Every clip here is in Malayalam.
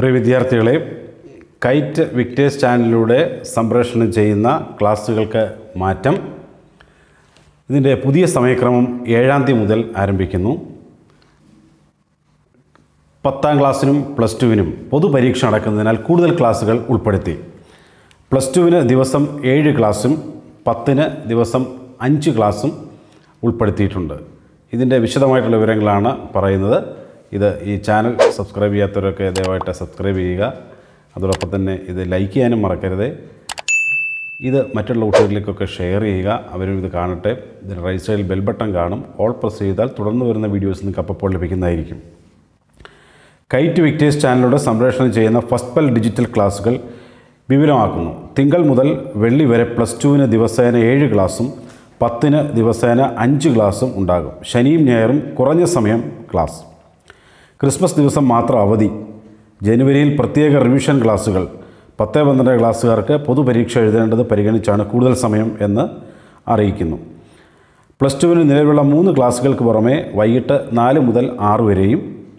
പ്രിയ വിദ്യാർത്ഥികളെ കൈറ്റ് വിക്ടേഴ്സ് ചാനലിലൂടെ സംപ്രേഷണം ചെയ്യുന്ന ക്ലാസ്സുകൾക്ക് മാറ്റം ഇതിൻ്റെ പുതിയ സമയക്രമം ഏഴാം തീയതി മുതൽ ആരംഭിക്കുന്നു പത്താം ക്ലാസ്സിനും പ്ലസ് ടുവിനും പൊതുപരീക്ഷ നടക്കുന്നതിനാൽ കൂടുതൽ ക്ലാസ്സുകൾ ഉൾപ്പെടുത്തി പ്ലസ് ടുവിന് ദിവസം ഏഴ് ക്ലാസ്സും പത്തിന് ദിവസം അഞ്ച് ക്ലാസ്സും ഉൾപ്പെടുത്തിയിട്ടുണ്ട് ഇതിൻ്റെ വിശദമായിട്ടുള്ള വിവരങ്ങളാണ് പറയുന്നത് ഇത് ഈ ചാനൽ സബ്സ്ക്രൈബ് ചെയ്യാത്തവരൊക്കെ ദയവായിട്ട് സബ്സ്ക്രൈബ് ചെയ്യുക അതോടൊപ്പം തന്നെ ഇത് ലൈക്ക് ചെയ്യാനും മറക്കരുത് ഇത് മറ്റുള്ള കുട്ടികളിലേക്കൊക്കെ ഷെയർ ചെയ്യുക അവരും ഇത് കാണട്ടെ ഇതിന് റൈറ്റ് സൈഡിൽ ബെൽ ബട്ടൺ കാണും ഓൾ പ്രസ് ചെയ്താൽ തുടർന്ന് വരുന്ന വീഡിയോസ് നിങ്ങൾക്ക് അപ്പോൾ ലഭിക്കുന്നതായിരിക്കും കൈറ്റ് വിക്ടേഴ്സ് ചാനലിലൂടെ സംപ്രേഷണം ചെയ്യുന്ന ഫസ്റ്റ് ബെൽ ഡിജിറ്റൽ ക്ലാസ്സുകൾ വിപുലമാക്കുന്നു തിങ്കൾ മുതൽ വെള്ളി വരെ പ്ലസ് ടുവിന് ദിവസേന ഏഴ് ക്ലാസ്സും പത്തിന് ദിവസേന അഞ്ച് ക്ലാസ്സും ഉണ്ടാകും ശനിയും ഞായറും കുറഞ്ഞ സമയം ക്ലാസ് ക്രിസ്മസ് ദിവസം മാത്രം അവധി ജനുവരിയിൽ പ്രത്യേക റിവിഷൻ ക്ലാസ്സുകൾ പത്ത് പന്ത്രണ്ട് ക്ലാസ്സുകാർക്ക് പൊതുപരീക്ഷ എഴുതേണ്ടത് പരിഗണിച്ചാണ് കൂടുതൽ സമയം എന്ന് അറിയിക്കുന്നു പ്ലസ് ടുവിന് നിലവിലുള്ള മൂന്ന് ക്ലാസ്സുകൾക്ക് പുറമെ വൈകിട്ട് നാല് മുതൽ ആറ് വരെയും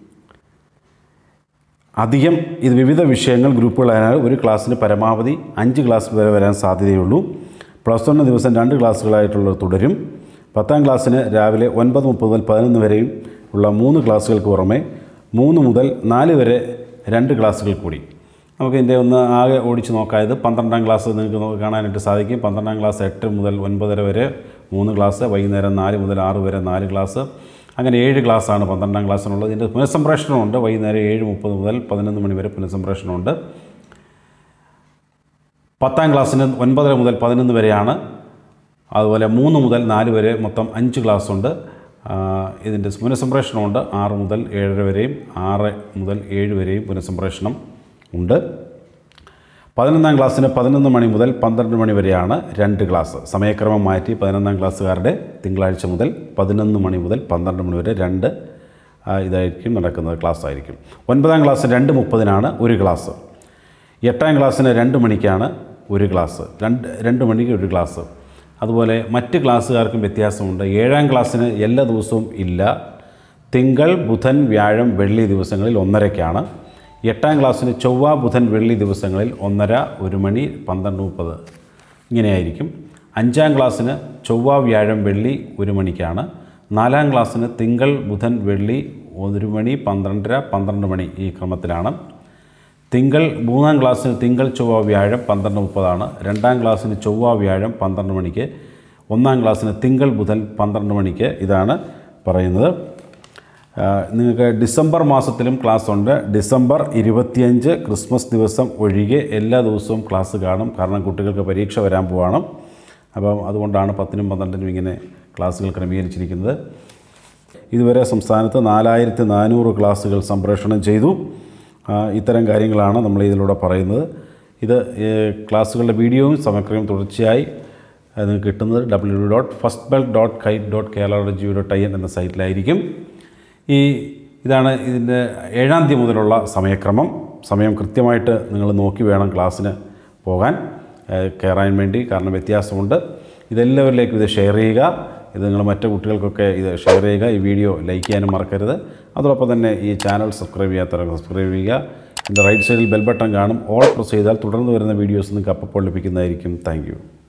അധികം ഇത് വിവിധ വിഷയങ്ങൾ ഗ്രൂപ്പുകളായതിനാൽ ഒരു ക്ലാസ്സിന് പരമാവധി അഞ്ച് ക്ലാസ് വരെ വരാൻ സാധ്യതയുള്ളൂ പ്ലസ് വണ്ണ് ദിവസം രണ്ട് ക്ലാസ്സുകളായിട്ടുള്ളത് തുടരും പത്താം ക്ലാസ്സിന് രാവിലെ ഒൻപത് മുപ്പത് മുതൽ പതിനൊന്ന് വരെയും ഉള്ള മൂന്ന് ക്ലാസ്സുകൾക്ക് പുറമെ മൂന്ന് മുതൽ നാല് വരെ രണ്ട് ക്ലാസ്സുകൾ കൂടി നമുക്ക് ഇതിൻ്റെ ഒന്ന് ആകെ ഓടിച്ച് നോക്കായത് പന്ത്രണ്ടാം ക്ലാസ് നിങ്ങൾക്ക് നോ- കാണാനായിട്ട് സാധിക്കും പന്ത്രണ്ടാം ക്ലാസ് എട്ട് മുതൽ ഒൻപതര വരെ മൂന്ന് ക്ലാസ് വൈകുന്നേരം നാല് മുതൽ ആറ് വരെ നാല് ക്ലാസ് അങ്ങനെ ഏഴ് ക്ലാസ്സാണ് പന്ത്രണ്ടാം ക്ലാസ്സിനുള്ളത് ഇതിൻ്റെ പുനഃസംപ്രേഷണമുണ്ട് വൈകുന്നേരം ഏഴ് മുപ്പത് മുതൽ പതിനൊന്ന് മണി വരെ പുനഃസംപ്രേഷണമുണ്ട് പത്താം ക്ലാസ്സിന് ഒൻപതര മുതൽ പതിനൊന്ന് വരെയാണ് അതുപോലെ മൂന്ന് മുതൽ നാല് വരെ മൊത്തം അഞ്ച് ക്ലാസ് ഉണ്ട് ആ, ഇതിൻ്റെ പുനഃസംപ്രേഷണമുണ്ട് ആറ് മുതൽ ഏഴര വരെയും ആറ് മുതൽ ഏഴ് വരെയും പുനഃസംപ്രേഷണം ഉണ്ട് പതിനൊന്നാം ക്ലാസ്സിന് പതിനൊന്ന് മണി മുതൽ പന്ത്രണ്ട് മണി വരെയാണ് രണ്ട് ക്ലാസ് സമയക്രമം മാറ്റി പതിനൊന്നാം ക്ലാസ്സുകാരുടെ തിങ്കളാഴ്ച മുതൽ പതിനൊന്ന് മണി മുതൽ പന്ത്രണ്ട് മണി വരെ രണ്ട് ആ, ഇതായിരിക്കും നടക്കുന്നത് ക്ലാസ് ആയിരിക്കും ഒൻപതാം ക്ലാസ് രണ്ട് മുപ്പതിനാണ് ഒരു ക്ലാസ് എട്ടാം ക്ലാസ്സിന് രണ്ട് മണിക്കാണ് ഒരു ക്ലാസ് രണ്ട് രണ്ട് മണിക്ക് ഒരു ക്ലാസ് അതുപോലെ മറ്റ് ക്ലാസ്സുകാർക്കും വ്യത്യാസമുണ്ട് ഏഴാം ക്ലാസ്സിന് എല്ലാ ദിവസവും ഇല്ല തിങ്കൾ ബുധൻ വ്യാഴം വെള്ളി ദിവസങ്ങളിൽ ഒന്നരയ്ക്കാണ് എട്ടാം ക്ലാസ്സിന് ചൊവ്വ ബുധൻ വെള്ളി ദിവസങ്ങളിൽ ഒന്നര ഒരു മണി പന്ത്രണ്ട് മുപ്പത് ഇങ്ങനെയായിരിക്കും അഞ്ചാം ക്ലാസ്സിന് ചൊവ്വ വ്യാഴം വെള്ളി ഒരു മണിക്കാണ് നാലാം ക്ലാസ്സിന് തിങ്കൾ ബുധൻ വെള്ളി ഒരു മണി പന്ത്രണ്ടര പന്ത്രണ്ട് മണി ഈ ക്രമത്തിലാണ് തിങ്കൾ മൂന്നാം ക്ലാസ്സിന് തിങ്കൾ ചൊവ്വ വ്യാഴം പന്ത്രണ്ട് മുപ്പതാണ് രണ്ടാം ക്ലാസ്സിന് ചൊവ്വ വ്യാഴം പന്ത്രണ്ട് മണിക്ക് ഒന്നാം ക്ലാസ്സിന് തിങ്കൾ ബുധൻ പന്ത്രണ്ട് മണിക്ക് ഇതാണ് പറയുന്നത് ആ, നിങ്ങൾക്ക് ഡിസംബർ മാസത്തിലും ക്ലാസ് ഉണ്ട് ഡിസംബർ ഇരുപത്തിയഞ്ച് ക്രിസ്മസ് ദിവസം ഒഴികെ എല്ലാ ദിവസവും ക്ലാസ് കാണും കാരണം കുട്ടികൾക്ക് പരീക്ഷ വരാൻ പോവാണ് അപ്പം അതുകൊണ്ടാണ് പത്തിനും പന്ത്രണ്ടിനും ഇങ്ങനെ ക്ലാസ്സുകൾ ക്രമീകരിച്ചിരിക്കുന്നത് ഇതുവരെ സംസ്ഥാനത്ത് നാലായിരത്തി നാനൂറ് ക്ലാസ്സുകൾ സംപ്രേഷണം ചെയ്തു ആ, ഇത്തരം കാര്യങ്ങളാണ് നമ്മൾ ഇതിലൂടെ പറയുന്നത് ഇത് ഏ, ക്ലാസ്സുകളുടെ വീഡിയോയും സമഗ്രവും തുടർച്ചയായി ആ, നിങ്ങൾക്ക് കിട്ടുന്നത് W W dot first bell dot kite dot Kerala dot G dot I N എന്ന സൈറ്റിലായിരിക്കും ഈ ഇതാണ് ഇതിൻ്റെ ഏഴാം തീയതി മുതലുള്ള സമയക്രമം സമയം കൃത്യമായിട്ട് നിങ്ങൾ നോക്കി വേണം ക്ലാസ്സിന് പോകാൻ ഏഹ് കയറാൻ വേണ്ടി കാരണം വ്യത്യാസമുണ്ട് ഇതെല്ലാവരിലേക്കും ഇത് ഷെയർ ചെയ്യുക ഇത് നിങ്ങൾ മറ്റു കുട്ടികൾക്കൊക്കെ ഇത് ഷെയർ ചെയ്യുക ഈ വീഡിയോ ലൈക്ക് ചെയ്യാനും മറക്കരുത് അതോടൊപ്പം തന്നെ ഈ ചാനൽ സബ്സ്ക്രൈബ് ചെയ്യാത്തവർ സബ്സ്ക്രൈബ് ചെയ്യുക ഇതിൻ്റെ റൈറ്റ് സൈഡിൽ ബെൽ ബട്ടൺ കാണും ഓൾ പ്രസ് ചെയ്താൽ തുടർന്ന് വരുന്ന വീഡിയോസ് നിങ്ങൾക്ക് അപ്പോൾ ലഭിക്കുന്നതായിരിക്കും താങ്ക്